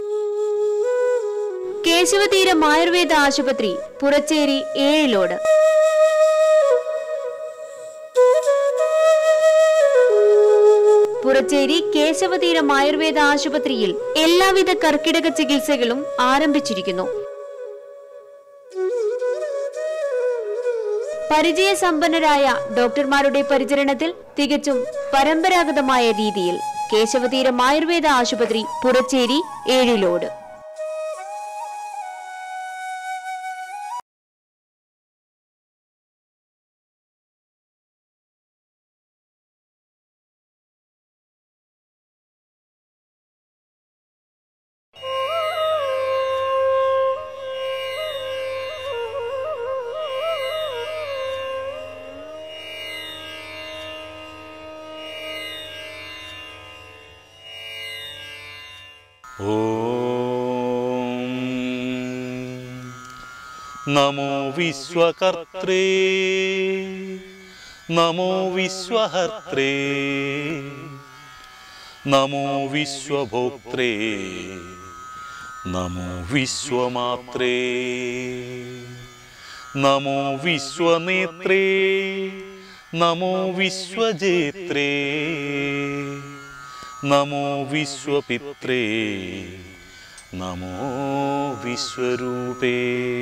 കേശവതീരം ആയുർവേദ ആശുപത്രി പുറച്ചേരി ഏഴിലോട് പുറച്ചേരി കേശവതീരം ആയുർവേദ ആശുപത്രിയിൽ എല്ലാവിധ കർക്കിടക ചികിത്സകളും ആരംഭിച്ചിരിക്കുന്നു പരിചയസമ്പന്നരായ ഡോക്ടർമാരുടെ പരിചരണത്തിൽ തികച്ചും പരമ്പരാഗതമായ രീതിയിൽ കേശവതീരം ആയുർവേദ ആശുപത്രി പുറച്ചേരി ഏഴിലോട് ഓം നമോ വിശ്വകർത്രേ നമോ വിശ്വഹർത്രേ നമോ വിശ്വഭോക്ത്രേ നമോ വിശ്വമാത്രേ നമോ വിശ്വനേത്രേ നമോ വിശ്വജേത്രേ നമോ വിശ്വപിത്രേ നമോ വിശ്വരൂപേ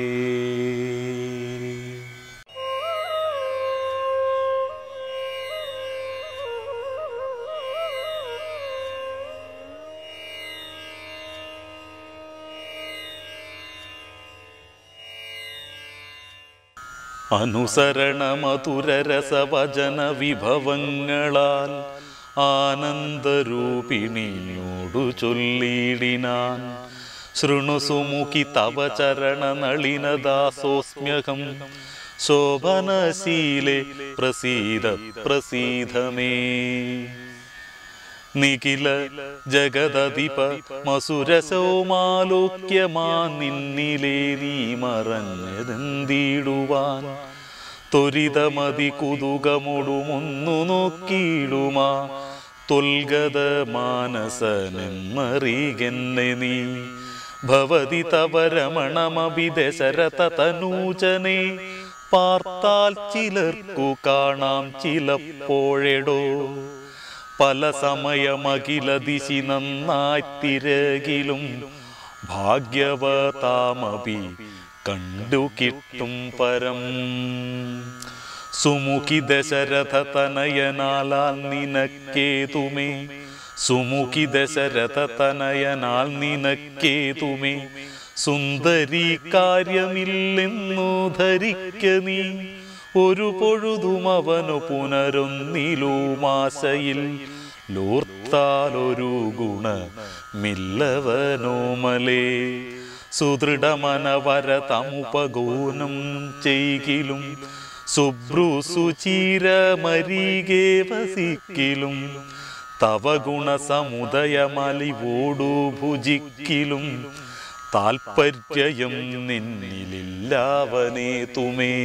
അനുസരണമധുരരസവചന വിഭവങ്ങളാൽ ആനന്ദരൂപിണിയോടു ചൊല്ലിടിനാൻ ശൃണുസുമുഖി തവ ചരണനളിനദാസോസ്മ്യഹം ശോഭനശീലെ പ്രസീദ പ്രസീദമേ നിഖില ജഗദധിപ മസുരസോമാലോക്യമാ നിന്നിലേ നീ മറഞ്ഞതെന്തിടുവാൻ ത്വരിതമതി കുതുകമൊടുമൊന്നു നോക്കിയിടുമാ തൊൽഗത മാനസനെന്നറികെന്നെ നീ ഭവതി തവ രമണമഭി ദശരഥ തനൂജനെ പാർത്താൽ ചിലർക്കു കാണാം ചിലപ്പോഴെടോ പല സമയമഖില ദിശി നന്നായി തിരകിലും ഭാഗ്യവതാമപി കണ്ടു കിട്ടും പരം സുമുഖി ദശരഥ തനയനാലാൽ നിനക്കേതുമേ സുമുഖി ദശരഥ തനയനാൽ നിനക്കേതുമേ സുന്ദരി കാര്യമില്ലെന്നു ധരിക്ക നീ ഒരു പൊഴുതും അവനു പുനരൊന്നിലുമാശയിൽ ലോർത്താലൊരു ഗുണ മില്ലവനോമലേ സുദൃഢമനവര തമുപഗോനം ചെയ്കിലും സുബ്രു സുചീരമരീകേ വസിക്കിലും തവ ഗുണസമുദയമലിവോടു ഭുജിക്കിലും താൽപര്യം നിന്നിലില്ലാവനേ തുമേ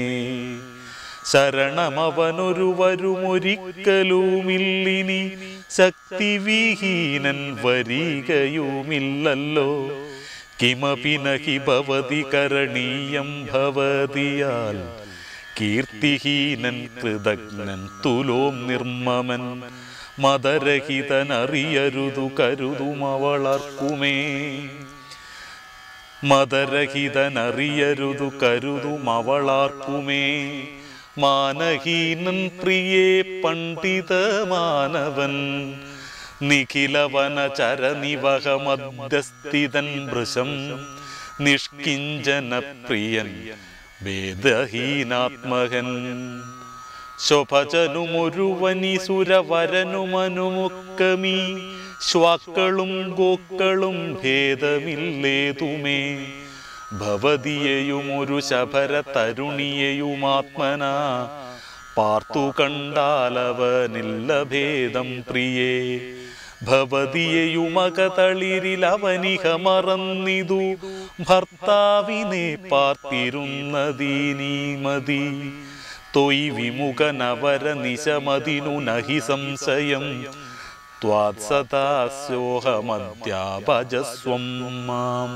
ശരണമവനൊരു വരുമൊരിക്കലുമില്ലിനി ശക്തിവിഹീനൻ വരികയുമില്ലല്ലോ കിമപി നഹി ഭവതി കരണീയം ഭവതിയാൽ കീർത്തിഹീനൻ കൃതജ്ഞൻ തുലോം നിർമ്മമൻ മതരഹിതനറിയരുതു കരുതുമവളർക്കുമേ മതരഹിതനറിയരുതു കരുതുമവളാർക്കുമേ മാനഹീനൻ പ്രിയേ പണ്ഡിത മാനവൻ നിഖിലവന ചരനിവഹ മധ്യസ്ഥിതൻ വൃശം നിഷ്കിഞ്ചന പ്രിയൻ വേദഹീനാത്മകൻ ശോഭജനുമൊരുവനി സുരവരനുമനുമൊക്കമീ ശ്വാക്കളും ഗോക്കളും ഭേദമില്ലേതുമേ ഭവതിയെയും ഒരു ശബര തരുണിയെയുമാത്മന പാർത്തു കണ്ടാലവനില്ല ഭേദം പ്രിയേ ഭവതിയെയുമകതളിരിൽ അവനിഹ മറന്നിതു ഭർത്താവിനെ പാർത്തിരുന്നതീനീ മതി തൊയ് വിമുഖനവര നിശമതിനു നഹി സംശയം ത്വാത്സദാസ്യോഹമധ്യാപജസ്വം മാം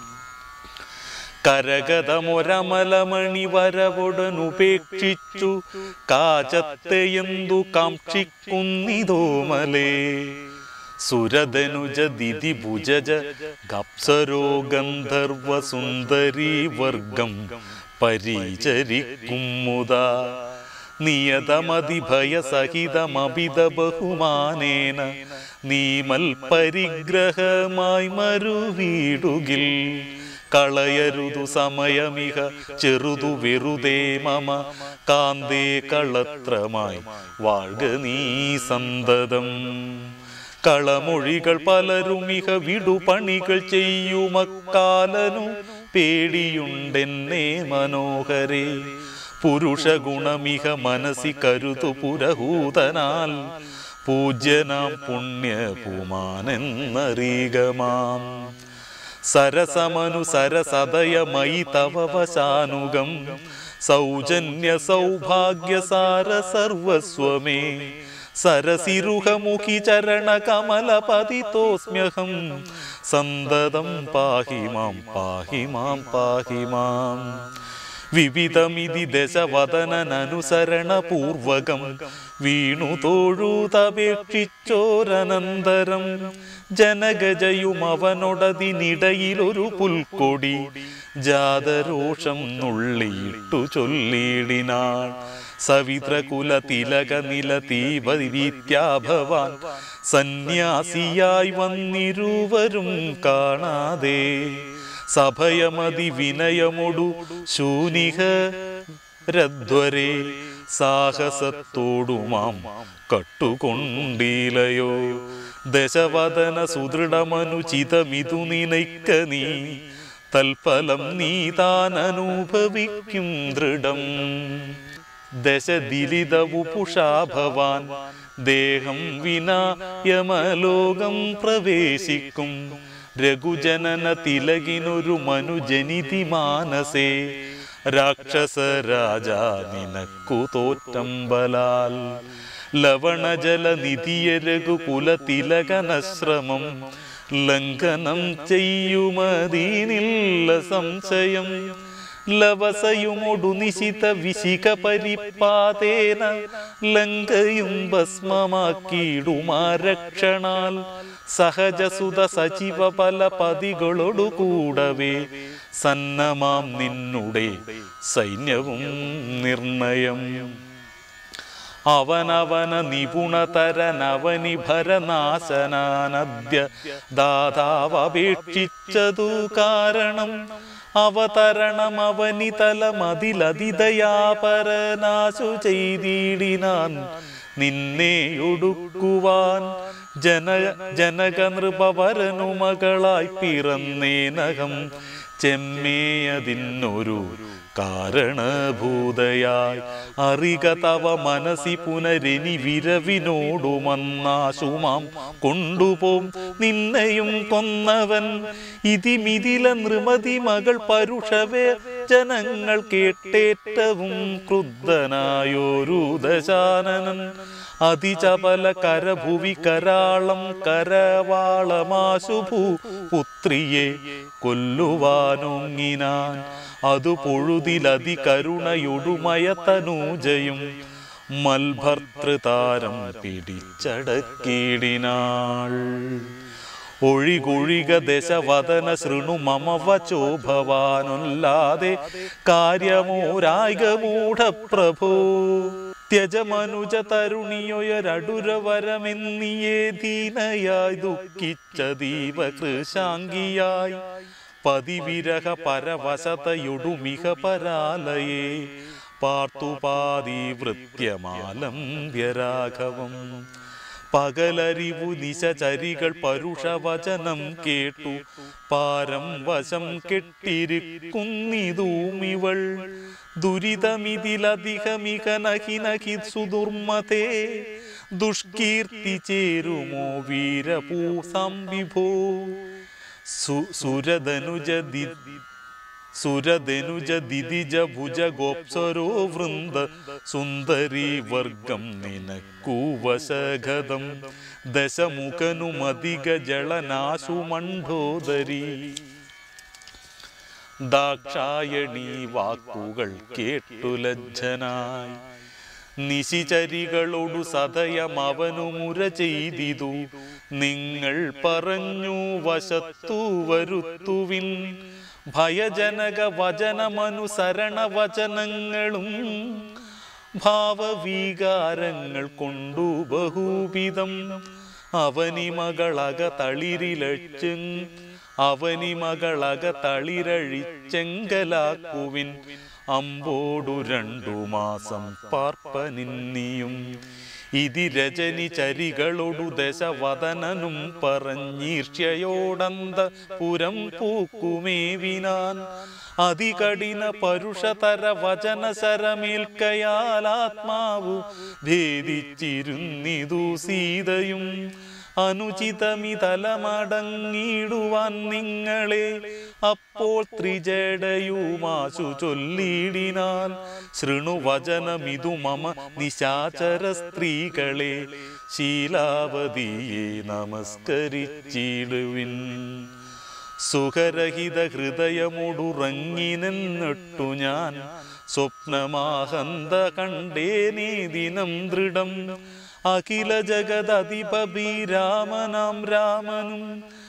കരഗതമൊരമലമണി വരവുടനുപേക്ഷിച്ചു കാചത്തെയെന്തു കാക്ഷിക്കുന്നിതോമലേ സുരധനുജ ദിതി ഭുജജ ഗപ്സരോ ഗന്ധർവ സുന്ദരീ വർഗം പരിചരിക്കും മുതാ നിയതമതി ഭയസഹിതമഭിത ബഹുമാനേന നീമൽ പരിഗ്രഹമായി മരുവീടുകിൽ കളയരുതു സമയമിക ചെറുതു വെറുതെ മമ കാന്തേ കളത്രമായി വാഴ്ക നീ സന്തതം കളമൊഴികൾ പലരുമിക വിടുപണികൾ ചെയ്യുമക്കാലനു പേടിയുണ്ടെന്നെ മനോഹരേ പുരുഷ ഗുണമിക മനസ്സി കരുതു പുരഹൂതനാൽ പൂജ്യനാം പുണ്യ പുമാനെന്നറികമാം സരസമനു സരസദയമയി തവ വശാനുഗം സൗജന്യ സൗഭാഗ്യ സാര സർവസ്വമേ സരസിരുഹമുഖി ചരണ കമലപതിതോസ്മ്യഹം സന്തതം പാഹി മാം പാഹി മാം പാഹി മാം വിവിധമിതി ദശവദനനുസരണ പൂർവകം വീണു തോഴൂതപേക്ഷിച്ചോരനന്തരം ജനഗജയും അവനൊടതിനിടയിലൊരു പുൽക്കൊടി ജാതരോഷം നുള്ളിയിട്ടു ചൊല്ലിടിനാൾ സവിത്രകുല തിലക നിലതീവീത്യാഭവാൻ സന്യാസിയായി വന്നിരുവരും കാണാതെ സഭയമതി വിനയമൊടു ശൂനിഹ രധ്വരെ സാഹസത്തോടുമാം കട്ടുകൊണ്ടീലയോ ദശവദന സുദൃഢമനുചിതമിതു നിനയ്ക്ക നീ തൽഫലം നീ താൻ അനുഭവിക്കും ദൃഢം ദശദിലിതവുപുഷാ ഭവാൻ ദേഹം വിനാ യമലോകം പ്രവേശിക്കും രഘുജനന തിലകിനൊരു മനുജനിതി മാനസേ രാക്ഷസ രാജാ നിനക്കു തോറ്റമ്പലാൽ ലവണജല നിധിയ രഘുകുല തിലകനശ്രമം ലംഘനം ചെയ്യുമതീനില്ല സംശയം ലവസയുമൊടു നിശിത വിശിക പരിപ്പാതേന ലങ്കയും ഭസ്മമാക്കിയിടുമാരക്ഷണാൽ സഹജസുത സജീവ പല പതികളോടു കൂടവേ സന്നമാം നിന്നുടെ സൈന്യവും നിർണയം അവനവന നിപുണതരനവനി ഭരനാശനാനദ്യ ദാതാവപേക്ഷിച്ചതു കാരണം അവതരണം അവനി തലമതിലതിദയാപരനാശു ചെയ്തിടിനാൻ നിന്നെ ഒടുക്കുവാൻ ജന ജനക നൃപവരനു മകളായി പിറന്നേനകം ചെമ്മേയതിന്നൊരു കാരണഭൂതയായി അറിക തവ മനസി പുനരിനി വിരവിനോടുമന്നാശുമാം കൊണ്ടുപോം നിന്നെയും കൊന്നവൻ ഇതിമിതില നൃമതി മകൾ പരുഷവേ ജനങ്ങൾ കേട്ടേറ്റവും ക്രുദ്ധനായൊരു ദശാനനൻ അതിചപല കരഭുവി കരാളം കരവാളമാശുഭൂ പുത്രിയെ കൊല്ലുവാനൊങ്ങിനാൻ അതു പൊഴുതിലതി കരുണയൊടുമയ തനൂജയും മൽഭർത്തൃതാരം പിടിച്ചടക്കിടിനാൾ ഒഴികൊഴിക ദശവദന ശൃണു മമ വചോ ഭവാനൊല്ലാതെ കാര്യമോരായിക മൂഢപ്രഭോ ത്യജമനുജ തരുണിയൊയരടുരവരമെന്നിയേ ദീനയായി ദുഃഖിച്ച ദീപകൃശാംഗിയായി പതിവിരഹ പരവശതയൊടുമിക പരാലയേ പാർത്തുപാതി വൃത്യമാലംബ്യരാഘവം പകലറിവു നിശചരികൾ പരുഷവചനം കേട്ടു പാരം വശം കെട്ടിരിക്കുന്നിതൂമിവൾ ദുരിതമിതിലധികമിക നഹി നഹി സുദുർമതേ ദുഷ്കീർത്തി ചേരുമോ വീരപൂ സംവിഭോ സു സുരധനുജ ദി സുരധനുജ ദിദിജ ഭുജ ഗോപ്സരോ വൃന്ദ സുന്ദരീ വർഗം നിനക്കൂ വശഗതം ദശമുഖനുമധിക ജളനാശു മണ്ഡോദരി ദാക്ഷായണീ വാക്കുകൾ കേട്ടു ലജ്ജനായി നിശിചരികളോടു സദയം അവനു മുര ചെയ്തിതു നിങ്ങൾ പറഞ്ഞു വശത്തു വരുത്തുവിൻ ഭയജനക വചനമനുസരണ വചനങ്ങളും ഭാവവികാരങ്ങൾ കൊണ്ടു ബഹുവിധം അവനി മകളക തളിരിലച്ച് അവനി മകളക തളിരഴിച്ചെങ്കലാക്കുവിൻ അമ്പോടു രണ്ടു മാസം പാർപ്പനിന്നിയും ഇതി രജനി ചരികളൊടു ദശവദനനും പറഞ്ഞീർഷ്യയോടന്ത പുരം പൂക്കുമേവിനാൻ അതികഠിന പരുഷതര വചന ശരമേൽക്കയാൽ ആത്മാവു ഭേദിച്ചിരുന്നിതു സീതയും അനുചിതമിതലമടങ്ങിടുവാൻ നിങ്ങളെ അപ്പോൾ ത്രിജടയുമാശു ചൊല്ലിടിനാൽ ശൃണുവചനമിതു മമ നിശാചര സ്ത്രീകളെ ശീലാവതിയെ നമസ്കരിച്ചിടുവിൻ സുഖരഹിത ഹൃദയമുടുറങ്ങി നിന്നിട്ടു ഞാൻ സ്വപ്നമാഹന്ത കണ്ടേനേ ദിനം ദൃഢം അഖില ജഗദധിപീരാമനാം രാമനും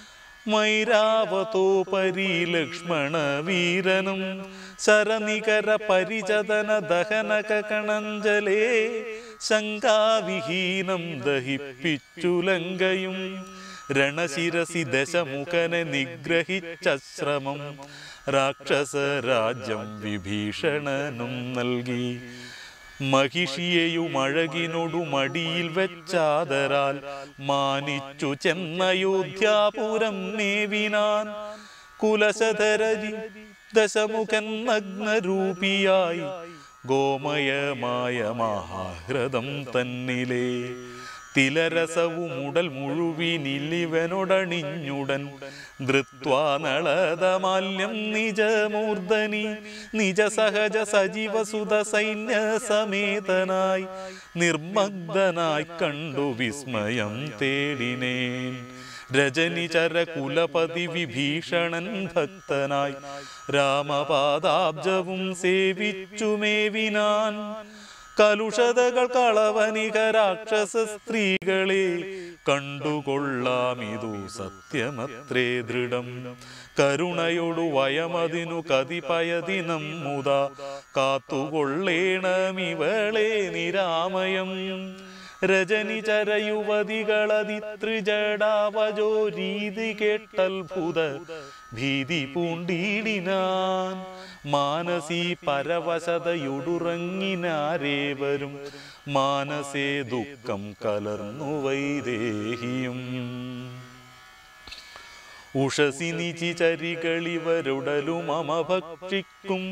മൈരാവതോപരി ലക്ഷ്മണ വീരനും ശരനികര പരിചതന ദഹനക കണഞ്ജലേ ശങ്കാവിഹീനം ദഹിപ്പിച്ചു ലങ്കയും രണശിരസി ദശമുഖനെ നിഗ്രഹിച്ച ശ്രമം രാക്ഷസ രാജ്യം വിഭീഷണനും നൽകി മഹിഷിയെയും അഴകിനോടു മടിയിൽ വെച്ചാതരാൽ മാനിച്ചു ചെന്നയോധ്യാപുരം നേവിനാൻ കുലശധരരി ദശമുഖൻ നഗ്നരൂപിയായി ഗോമയമായ മഹാഹൃദം തന്നിലേ തിലരസവും ഉടൽ മുഴുവിനില്ലിവനൊടണിഞ്ഞുടൻ ധൃത്വാ നളതമാല്യം നിജമൂർധനി നിജ സഹജ സജീവ സുത സൈന്യ സമേതനായി നിർമ്മഗ്ധനായി കണ്ടു വിസ്മയം തേടിനേൻ രജനിചര കുലപതി വിഭീഷണൻ ഭക്തനായി രാമപാദാബ്ജവും സേവിച്ചുമേവിനാൻ കലുഷതകൾ കളവനിക രാക്ഷസ സ്ത്രീകളെ കണ്ടുകൊള്ളാമിതു സത്യമത്രേ ദൃഢം കരുണയോടു വയമതിനു കതിപയദിനം മുത കാത്തുകൊള്ളേണമിവളെ നിരാമയം രജനിചര യുവതികളതിത്രിജടാവജോ രീതി കേട്ടത്ഭുത ഭീതി പൂണ്ടിടിനാൻ മാനസി പരവശതയൊടുറങ്ങിനാരേവരും മാനസേ ദുഃഖം കലർന്നു വൈദേഹിയും ഉഷസി നിചിചരികളിവരുടലും മമ ഭക്ഷിക്കും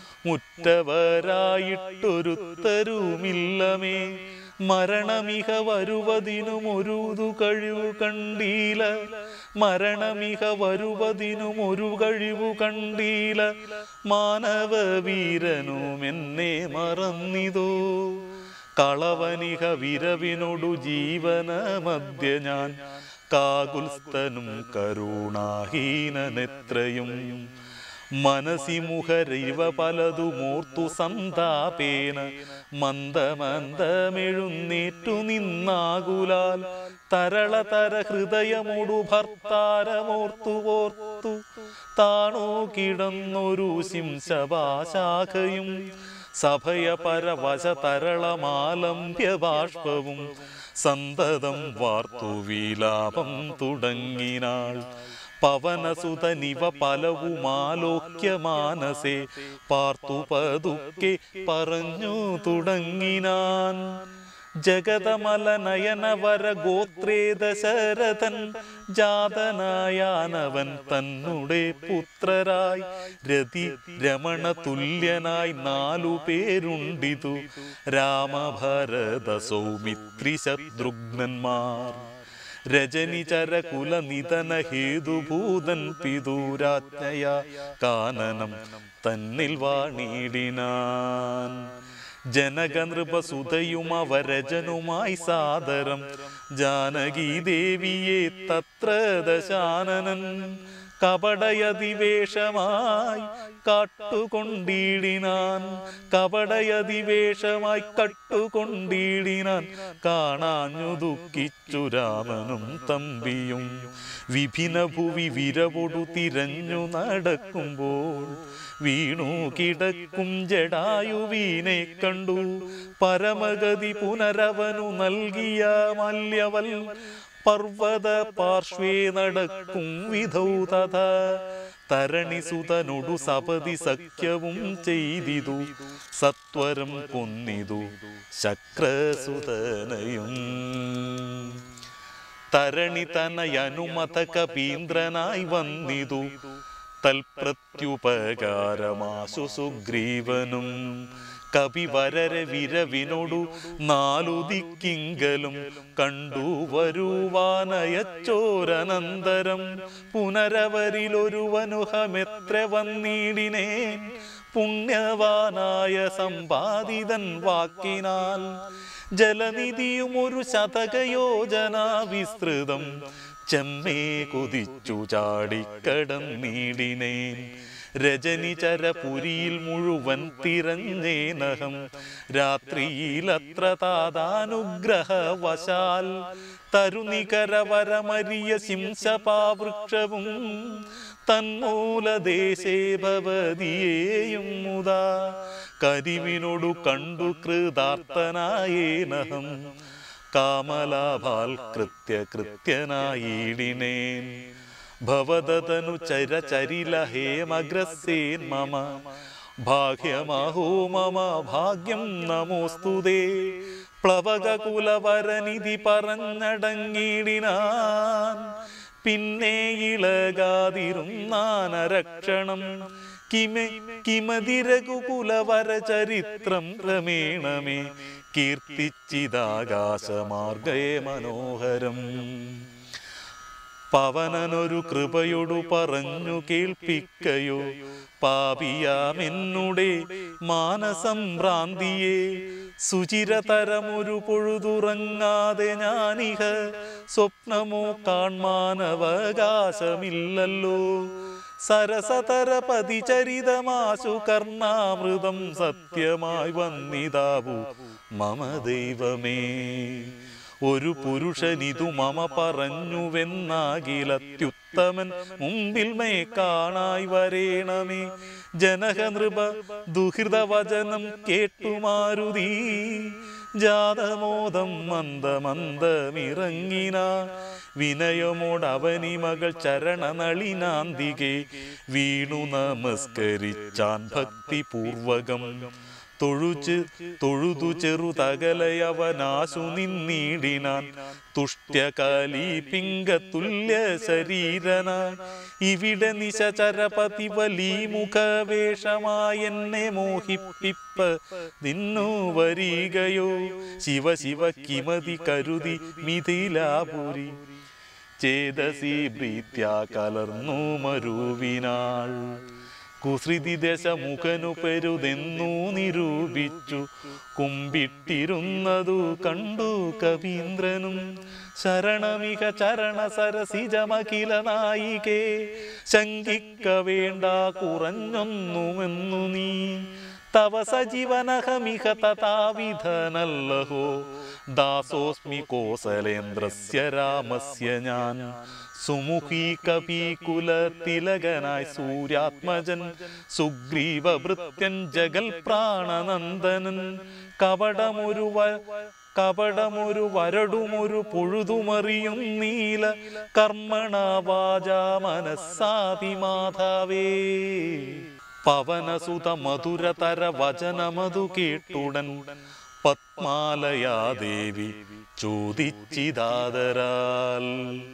മുറ്റവരായിട്ടൊരുത്തരുമില്ലമേ മരണമിക വരുവതിനും ഒരുതു കഴിവു കണ്ടീല മരണമിക വരുവതിനും ഒരു കഴിവു കണ്ടീല മാനവ വീരനും എന്നെ മറന്നിതോ കളവനിക വിരവിനോടു ജീവന മധ്യ ഞാൻ കാകുൽസ്തനും കരുണാഹീനനെത്രയും മനസി മുഖരിവ പലതുമോർത്തു സന്താപേന മന്ദമന്ദമെഴുന്നേറ്റു നിന്നാകുലാൽ തരളതര ഹൃദയമോടു ഭർത്താരമോർത്തു ഓർത്തു താണോ കിടന്നൊരു ശിംശവാശാഖയും സഭയ പരവശ തരളമാലംബ്യ ബാഷ്പവും സന്തതം വാർത്തു വിലാപം തുടങ്ങിനാൾ പവനസുതനിവ പലവുമാലോക്യ മാനസേ പാർത്തു പതുക്കെ പറഞ്ഞു തുടങ്ങിനാൻ ജഗതമലനയനവര ഗോത്രേ ദശരഥൻ ജാതനായാനവൻ തന്നുടെ പുത്രരായി രതി രമണ തുല്യനായി നാലു പേരുണ്ടിതു രാമഭരത സൗമിത്രി ശത്രുഘ്നന്മാർ രജനിചര കുലനിതന ഹേതുഭൂതൻ പിതൂരാജ്ഞയ കാനനം തന്നിൽ വാണിടിനാൻ ജനകനൃപസുതയും അവരജനുമായി സാദരം ജാനകി ദേവിയെ തത്ര ദശാനനൻ കപടയതിവേഷമായി കാട്ടുകൊണ്ടിടിനാൻ കപടയതിവേഷമായി കട്ടുകൊണ്ടിടിനാൻ കാണാഞ്ഞു ദുഃഖിച്ചു രാമനും തമ്പിയും വിഭിന്ന ഭുവി വിരവൊടു തിരഞ്ഞു നടക്കുമ്പോൾ വീണു കിടക്കും ജടായുവീനെ കണ്ടു പരമഗതി പുനരവനു നൽകിയ മല്യവൽ പർവ്വത പാർശ്വേ നടക്കും വിധൗ തഥ തരണിസുതനൊടു സപതി സഖ്യവും ചെയ്തിതു സത്വരം കൊന്നിതു ശക്രസുതനയും തരണി തനയനുമത കപീന്ദ്രനായി വന്നിതു തൽപ്രത്യുപകാരമാശു സുഗ്രീവനും കപിവരര വിരവിനോടു നാലു ദിക്കിങ്കലും കണ്ടു വരുവാനയച്ചോരനന്തരം പുനരവരിലൊരുവനുഹമെത്ര വന്നിടിനേൻ പുണ്യവാനായ സമ്പാദിതൻ വാക്കിനാൽ ജലനിധിയും ഒരു ശതകയോജന വിസ്തൃതം ചെമ്മേ കൊതിച്ചു ചാടിക്കടന്നീടിനേൻ രജനിചരപുരിയിൽ മുഴുവൻ തിരഞ്ഞേനഹം രാത്രിയിലത്ര താതാനുഗ്രഹവശാൽ തരുനികരവരമരിയ ശിംശപാവൃക്ഷവും തന്മൂലദേശേ ഭവതിയേയും മുതാ കരിവിനോടു കണ്ടു കൃതാർത്ഥനായേനഹം കാമലാഭാൽ കൃത്യ കൃത്യനായിടിനേൻ ഭവതനു ചരചരില ഹേമഗ്രസേൻ മമ ഭാഗ്യമാഹോ മമ ഭാഗ്യം നമോസ്തുതേ പ്ലവകുലവരനിധി പറഞ്ഞടങ്ങിടിനാൻ പിന്നെ ഇളകാതിരുന്നാനരക്ഷണം കിമെ കിമതിരകുകുലവര ചരിത്രം ക്രമേണമേ കീർത്തിച്ചിതാകാശമാർഗേ മനോഹരം പവനനൊരു കൃപയൊടു പറഞ്ഞു കേൾപ്പിക്കയോ പാപിയാമെന്നുടെ മാനസംഭ്രാന്തിയെ സുചിരതരമൊരു പൊഴുതുറങ്ങാതെ ഞാനിഹ സ്വപ്നമോ കാൺമാനവകാശമില്ലല്ലോ സരസതര പതിചരിതമാശു കർണാമൃതം സത്യമായി വന്നിതാവു മമ ദൈവമേ ഒരു പുരുഷനിതു മമ പറഞ്ഞുവെന്നാകിലത്യുത്തമൻ മുമ്പിൽ മേ കാണായി വരേണമേ ജനകനൃപ ദുഹൃതവചനം കേട്ടുമാരുതീ ജാതമോദം മന്ദമന്ദമിറങ്ങിന വിനയമോടവനി മകൾ ചരണനളിനാന്തികെ വീണു നമസ്കരിച്ചാൻ ഭക്തിപൂർവകം തൊഴുച്ച് തൊഴുതു ചെറുതകലയവനാശു നിന്നീടിനാൻ തുഷ്ട്യകാലി പിങ്കതുല്യ ശരീരന ഇവിടെ നിശചരപതി വലി മുഖവേഷമായെന്നെ മോഹിപ്പിപ്പ നിന്നു വരികയോ ശിവ ശിവ കിമതി കരുതി മിഥിലാപുരി ചേതസി പ്രീത്യാ കലർന്നു മരുവിനാൾ കുസൃതി ദശമുഖനു പെരുതെന്നു നിരൂപിച്ചു കുമ്പിട്ടിരുന്നതു കണ്ടു കവീന്ദ്രനും ശരണമിക ചരണ സരസിജമഖില നായികേ ശങ്കിക്ക വേണ്ട കുറഞ്ഞൊന്നുമെന്നു നീ തവ സജീവനഹമിഹ തഥാവിധനല്ലഹോ ദാസോസ്മി കോസലേന്ദ്രസ്യ രാമസ്യ ഞാൻ സുമുഖി കപീകുല തിലകനായി സൂര്യാത്മജൻ സുഗ്രീവ ഭൃത്യൻ ജഗൽ പ്രാണനന്ദനൻ കപടമൊരു വ- കപടമൊരു വരടുമൊരു പൊഴുതുമറിയും നീല കർമ്മണ വാചാ മനസ്സാതി മാധവേ പവനസുത മധുരതര വചനമതു കേട്ടുടൻ പത്മാലയാദേവി ചോദിച്ചിതാദരാൽ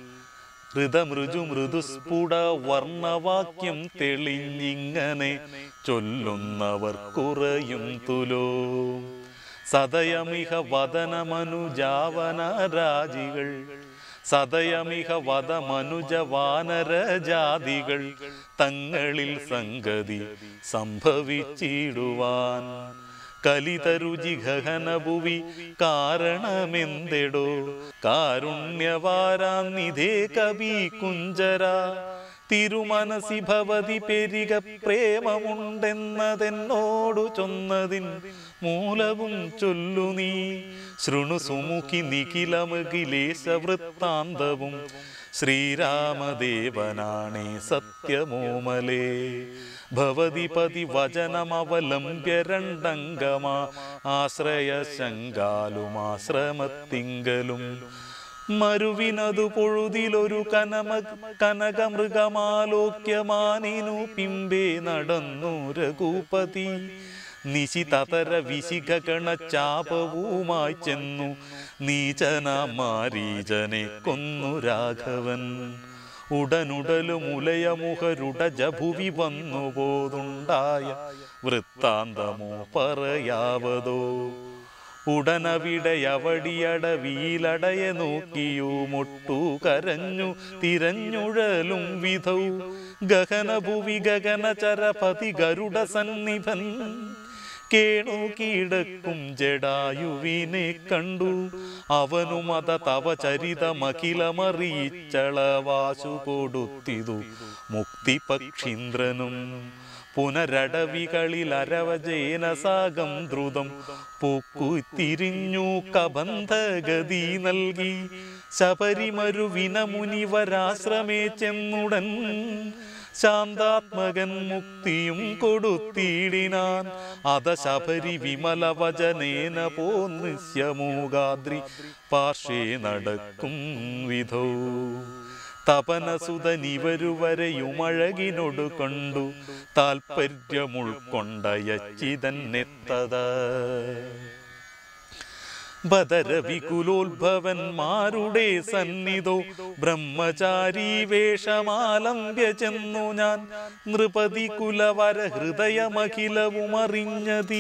ഹൃതമൃജു മൃദുസ്ഫുട വർണ്ണവാക്യം തെളിഞ്ഞിങ്ങനെ ചൊല്ലുന്നവർ കുറയും തുലോ സദയമിഹ വദനമനുജാവന രാജികൾ സദയമിഹ വധ മനുജ വാനര ജാതികൾ തങ്ങളിൽ സംഗതി സംഭവിച്ചിടുവാൻ കലിതരുചി ഗഹനഭുവി കാരണമെന്തെടോ കാരുണ്യവാരാന്നിധേ കവി കുഞ്ചര തിരുമനസി ഭവതി പെരിക പ്രേമമുണ്ടെന്നതെന്നോടു ചൊന്നതിൻ മൂലവും ചൊല്ലു നീ ശൃണു സുമുഖി നിഖിലമുഖിലേശ വൃത്താന്തവും ശ്രീരാമദേവനാണേ സത്യമോമലേ ഭവതി പതി വചനമവലംബ്യ രണ്ടംഗമാ ആശ്രയ ശങ്കാലുമാശ്രമത്തിങ്കലും മരുവിനതു പൊഴുതിലൊരു കനമ കനകമൃഗമാലോക്യമാനിനു പിമ്പേ നടന്നു രഘുപതി നിശിതതര വിശിഖഗണ ചാപവുമായി ചെന്നു നീചന മാരീജനെ കൊന്നു രാഘവൻ ഉടനുടലും ഉലയമുഖരുട ജഭുവി വന്നു പോതുണ്ടായ വൃത്താന്തമോ പറയാവതോ ഉടനവിടയവടിയടവീലടയ നോക്കിയു മുട്ടു കരഞ്ഞു തിരഞ്ഞുഴലും വിധൗ ഗഗനഭുവി ഗഗനചരപതി ഗരുഡ സന്നിഭൻ കേണു കീടക്കും ജഡായുവിനെ കണ്ടു അവനുമത തവ ചരിതമഖിലമറിയിച്ചളവാശു കൊടുത്തിതു മുക്തിപക്ഷീന്ദ്രനും പുനരടവികളിൽ അരവജേനസാഗം ദ്രുതം പൂക്കുത്തിരിഞ്ഞു കബന്ധഗതി നൽകി ശബരിമരുവിന മുനിവരാശ്രമേ ചെന്നുടൻ ശാന്താത്മകൻ മുക്തിയും കൊടുത്തിടിനാൻ അത ശബരി വിമല വചനേന പോന്നൃശ്യമൂകാദ്രി പാർശ്വേ നടക്കും വിധോ തപനസുതനിവരുവരെയുമഴകിനൊടു കൊണ്ടു താൽപര്യമുൾക്കൊണ്ടയച്ചിതന്നെത്തത ബദരവികുലോത്ഭവന്മാരുടെ സന്നിധോ ബ്രഹ്മചാരി വേഷമാലംബ്യ ചെന്നു ഞാൻ നൃപതി കുലവര ഹൃദയമഖിലവും അറിഞ്ഞതീ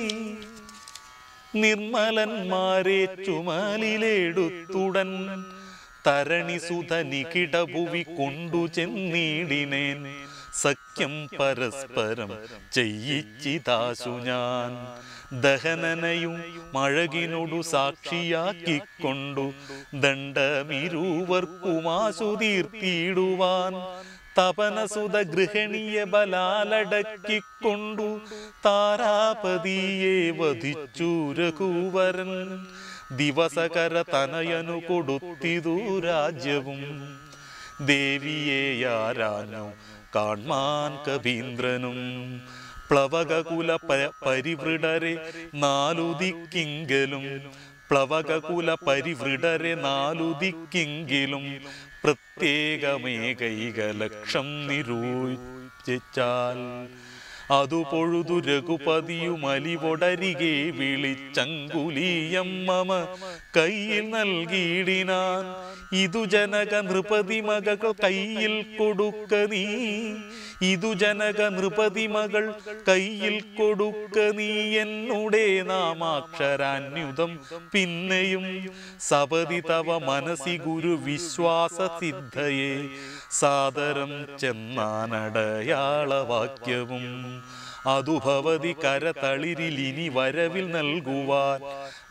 നിർമ്മലന്മാരെ ചുമലിലെടുത്തുടൻ തരണിസുധ നികിടഭുവി കൊണ്ടു ചെന്നീടിനേൻ സഖ്യം പരസ്പരം ചെയ്യിച്ചിതാശു ഞാൻ ദഹനനയും മഴകിനോടു സാക്ഷിയാക്കിക്കൊണ്ടു ദണ്ഡമിരുവർക്കുമാശു തീർത്തിയിടുവാൻ തപനസുത ഗൃഹണീയ ബലാലടക്കിക്കൊണ്ടു താരാപതിയെ വധിച്ചു രഘുവരൻ ദിവസകര തനയനു കൊടുത്തിതു രാജ്യവും ദേവിയെ ആരാഞ്ഞു കാൺമാൻ കവീന്ദ്രനും പ്ലവകകുല പ- പരിവൃഢരെ നാലുദിക്കിങ്കലും പ്ലവകകുല പരിവൃഢരെ നാലുദിക്കിങ്കിലും പ്രത്യേകമേകൈക ലക്ഷം നിരൂപിച്ചാൽ അതു പൊഴുതു രഘുപതിയുമലിവൊടരികെ വിളിച്ചങ്കുലീയം മമ കയ്യിൽ നൽകിയിടിനാൻ ഇതു ജനക നൃപതി മകൾ കയ്യിൽ കൊടുക്ക നീ ഇതു ജനക നൃപതി മകൾ കയ്യിൽ കൊടുക്ക നീ എന്നുടെ നാമാക്ഷരാന്യുതം പിന്നെയും സപതി തവ മനസി ഗുരു വിശ്വാസ സിദ്ധയെ സാദരം ചെന്നാനടയാളവാക്യവും അതു ഭവതി കരതളിരിലിനി വരവിൽ നൽകുവാൻ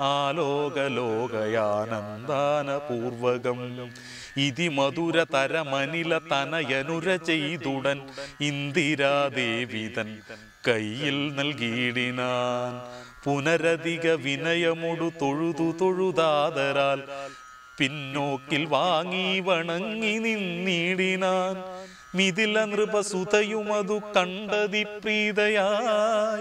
ആലോകലോകയാനന്ദാനപൂർവകം ഇതി മധുര തരമനില തനയനുര ചെയ്തുടൻ ഇന്ദിരാദേവിതൻ കയ്യിൽ നൽകിയിടിനാൻ പുനരധിക വിനയമൊടു തൊഴുതു തൊഴുതാതരാൽ പിന്നോക്കിൽ വാങ്ങി വണങ്ങി നിന്നിടിനാൻ മിഥില നൃപസുതയുമതു കണ്ടതി പ്രീതയായി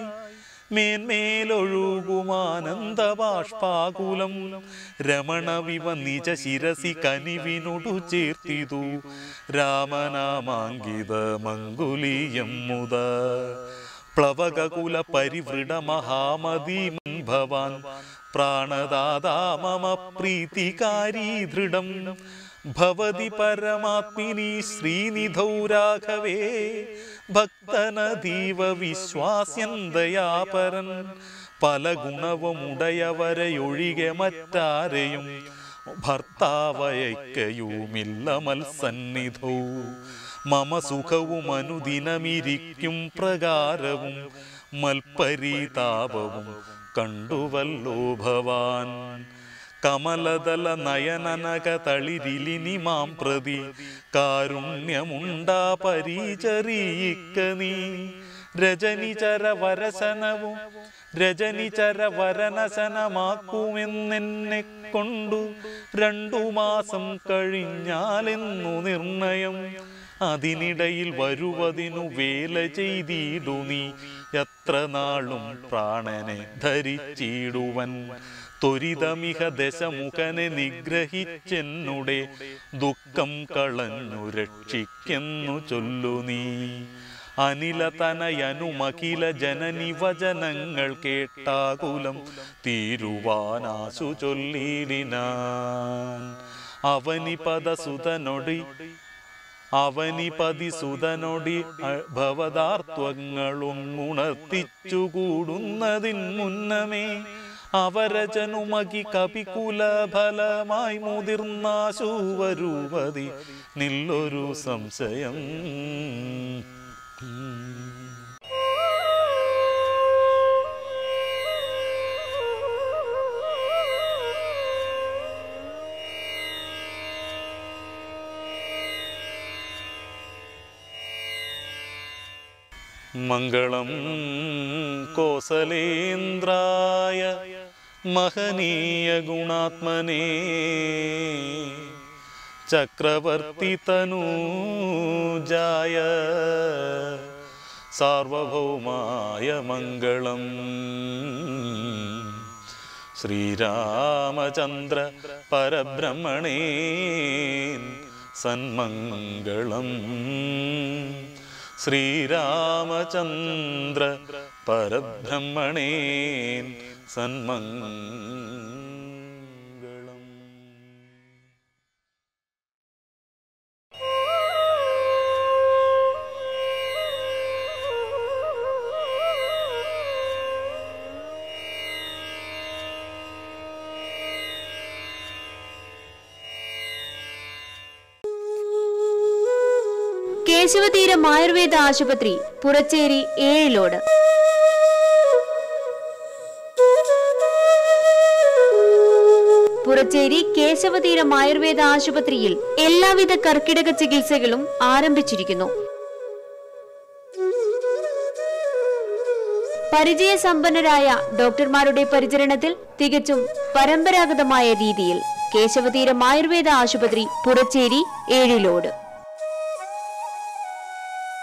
മേന്മേലൊഴുകുമാനന്ദ ബാഷ്പാകുലം രമണവിവ നിജ ശിരസി കനിവിനൊടു ചേർത്തിതു രാമനാമാങ്കിത മങ്കുലീയം മുത പ്ലവകകുല പരിവൃഢ മഹാമതീമൻ ഭവാൻ പ്രാണദാതാ മമ പ്രീതികാരീ ദൃഢം ഭവതി പരമാത്മിനി ശ്രീനിധൗ രാഘവേ ഭക്തനദീവ വിശ്വാസ്യൻ ദയാപരൻ പല ഗുണവും ഉടയവരെയൊഴികെ മറ്റാരെയും ഭർത്താവയക്കയുമില്ല മത്സന്നിധൗ മമ സുഖവും അനുദിനമിരിക്കും പ്രകാരവും മൽപരിതാപവും കണ്ടുവല്ലോ ഭവാൻ കമലദല നയനനക തളിരിലിനി മാം പ്രതി കാരുണ്യമുണ്ടാ പരിചറിയിക്ക നീ രജനിചര വരസനവും രജനിചര വരനശനമാക്കുമെന്നെന്നെ കൊണ്ടു രണ്ടു മാസം കഴിഞ്ഞാലെന്നു നിർണയം അതിനിടയിൽ വരുവതിനു വേല ചെയ്തിടു നീ എത്ര നാളും പ്രാണനെ ധരിച്ചിടുവൻ ത്വരിതമിഹ ദശമുഖനെ നിഗ്രഹിച്ചെന്നുടെ ദുഃഖം കളഞ്ഞു രക്ഷിക്കെന്നു ചൊല്ലു നീ അനിലതനയനുമഖില ജനനി വചനങ്ങൾ കേട്ടാകുലം തീരുവാനാശു ചൊല്ലിടിനാൻ അവനിപദസുതനൊടി അവനിപതി സുതനൊടി ഭവതാർത്വങ്ങളും ഉണർത്തിച്ചുകൂടുന്നതിൻ മുന്നമേ അവരജനുമകി കപികുല ഫലമായി മുതിർന്നാശു വരൂപതി നില്ലൊരു സംശയം മംഗളം കോസലേന്ദ്രായ മഹനീയ ഗുണാത്മനേ ചക്രവർത്തി തനൂജായ സാർവഭൗമായ മംഗളം ശ്രീരാമചന്ദ്ര പരബ്രഹ്മണേ സന്മംഗളം ശ്രീരാമചന്ദ്ര പരബ്രഹ്മണേ സന്മംഗളം കേശവതീരം ആയുർവേദ ആശുപത്രി പുറച്ചേരി ഏഴിലോട് പുറച്ചേരി കേശവതീരം ആയുർവേദ ആശുപത്രിയിൽ എല്ലാവിധ കർക്കിടക ചികിത്സകളും ആരംഭിച്ചിരിക്കുന്നു പരിചയസമ്പന്നരായ ഡോക്ടർമാരുടെ പരിചരണത്തിൽ തികച്ചും പരമ്പരാഗതമായ രീതിയിൽ കേശവതീരം ആയുർവേദ ആശുപത്രി പുറച്ചേരി ഏഴിലോട്